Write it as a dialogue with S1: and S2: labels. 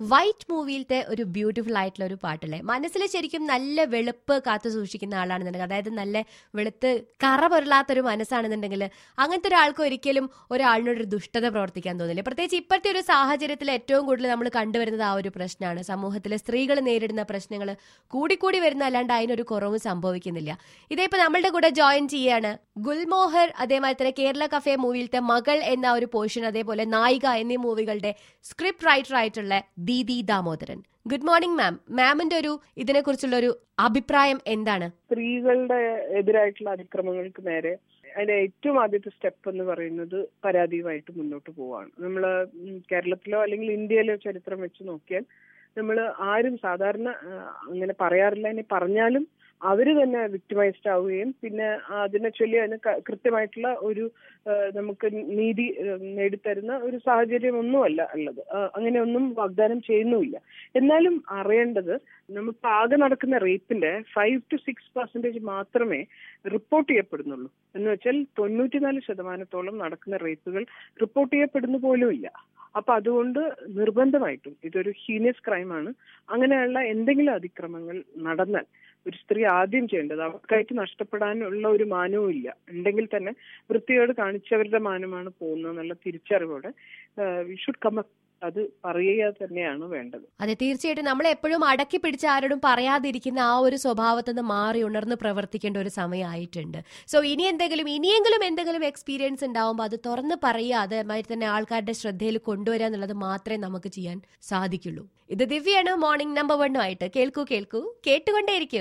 S1: white മൂവിയിലത്തെ ഒരു beautiful ആയിട്ടുള്ള ഒരു പാട്ടല്ലേ മനസ്സിൽ ശരിക്കും നല്ല വെളുപ്പ് കാത്തു സൂക്ഷിക്കുന്ന ആളാണെന്നുണ്ടെങ്കിൽ അതായത് നല്ല വെളുത്ത് കറ പൊരുളാത്തൊരു മനസ്സാണെന്നുണ്ടെങ്കിൽ അങ്ങനത്തെ ഒരാൾക്ക് ഒരിക്കലും ഒരാളിനോട് ഒരു ദുഷ്ടത പ്രവർത്തിക്കാൻ തോന്നില്ല പ്രത്യേകിച്ച് ഇപ്പോഴത്തെ ഒരു സാഹചര്യത്തിൽ ഏറ്റവും കൂടുതൽ നമ്മൾ കണ്ടുവരുന്നത് ആ ഒരു പ്രശ്നമാണ് സമൂഹത്തിലെ സ്ത്രീകൾ നേരിടുന്ന പ്രശ്നങ്ങൾ കൂടിക്കൂടി വരുന്ന അല്ലാണ്ട് അതിനൊരു കുറവും സംഭവിക്കുന്നില്ല ഇതേ ഇപ്പൊ നമ്മളുടെ കൂടെ ജോയിൻ ചെയ്യാണ് ഗുൽമോഹർ അതേമാതിരി തന്നെ കേരള കഫേ മൂവിയിലത്തെ മകൾ എന്ന ഒരു പോർഷൻ അതേപോലെ നായിക എന്നീ മൂവികളുടെ സ്ക്രിപ്റ്റ് റൈറ്റർ ആയിട്ടുള്ള Deedi Damodaran good morning ma'am മാമിന്റെ ഒരു ഇതിനെക്കുറിച്ചുള്ള ഒരു അഭിപ്രായം എന്താണ്
S2: സ്ത്രീകളുടെ എതിരായിട്ടുള്ള അതിക്രമങ്ങൾക്ക് നേരെ അതിന്റെ ഏറ്റവും ആദ്യത്തെ സ്റ്റെപ്പ് എന്ന് പറയുന്നത് പരാതിയുമായിട്ട് മുന്നോട്ട് പോവാണ് നമ്മൾ കേരളത്തിലോ അല്ലെങ്കിൽ ഇന്ത്യയിലോ ചരിത്രം വെച്ച് നോക്കിയാൽ നമ്മൾ ആരും സാധാരണ ആ, അങ്ങനെ പറയാറില്ല ഇനി പറഞ്ഞാലും അവര് തന്നെ വിക്ടിമൈസ്ഡ് ആവുകയും പിന്നെ അതിനെ ചൊല്ലി അതിന് ക- കൃത്യമായിട്ടുള്ള ഒരു ആ, നമുക്ക് നീതി ആ, നേടിത്തരുന്ന ഒരു സാഹചര്യം ഒന്നുമല്ല ഉള്ളത് ആ, അങ്ങനെയൊന്നും വാഗ്ദാനം ചെയ്യുന്നുമില്ല എന്നാലും അറിയേണ്ടത് നമുക്ക് ആകെ നടക്കുന്ന റേപ്പിന്റെ ഫൈവ് ടു സിക്സ് പെർസെന്റേജ് മാത്രമേ റിപ്പോർട്ട് ചെയ്യപ്പെടുന്നുള്ളൂ എന്ന് വെച്ചാൽ തൊണ്ണൂറ്റിനാല് ശതമാനത്തോളം നടക്കുന്ന റേപ്പുകൾ റിപ്പോർട്ട് ചെയ്യപ്പെടുന്നു പോലുമില്ല അപ്പൊ അതുകൊണ്ട് നിർബന്ധമായിട്ടും ഇതൊരു ഹീനിയസ് ക്രൈമാണ് അങ്ങനെയുള്ള എന്തെങ്കിലും അതിക്രമങ്ങൾ നടന്നാൽ ഒരു സ്ത്രീ ആദ്യം ചെയ്യേണ്ടത് അവർക്കായിട്ട് നഷ്ടപ്പെടാനുള്ള ഒരു മാനവും ഇല്ല ഉണ്ടെങ്കിൽ തന്നെ വൃത്തിയോട് കാണിച്ചവരുടെ മാനമാണ് പോകുന്നത് എന്നുള്ള തിരിച്ചറിവോടെ വി ഷുഡ് കം അത് പറയുക തന്നെയാണ് വേണ്ടത്
S1: അതെ തീർച്ചയായിട്ടും നമ്മൾ എപ്പോഴും അടക്കി പിടിച്ച് ആരോടും പറയാതിരിക്കുന്ന ആ ഒരു സ്വഭാവത്തിൽ നിന്ന് മാറി ഉണർന്ന് പ്രവർത്തിക്കേണ്ട ഒരു സമയമായിട്ടുണ്ട് സോ ഇനി എന്തെങ്കിലും ഇനിയെങ്കിലും എന്തെങ്കിലും എക്സ്പീരിയൻസ് ഉണ്ടാവുമ്പോൾ അത് തുറന്ന് പറയുക അതേമാതിരി തന്നെ ആൾക്കാരുടെ ശ്രദ്ധയിൽ കൊണ്ടുവരിക എന്നുള്ളത് മാത്രമേ നമുക്ക് ചെയ്യാൻ സാധിക്കുള്ളൂ ഇത് ദിവ്യാണ് മോർണിംഗ് നമ്പർ വണ്ണുമായിട്ട് കേൾക്കൂ കേൾക്കൂ കേട്ടുകൊണ്ടേയിരിക്കും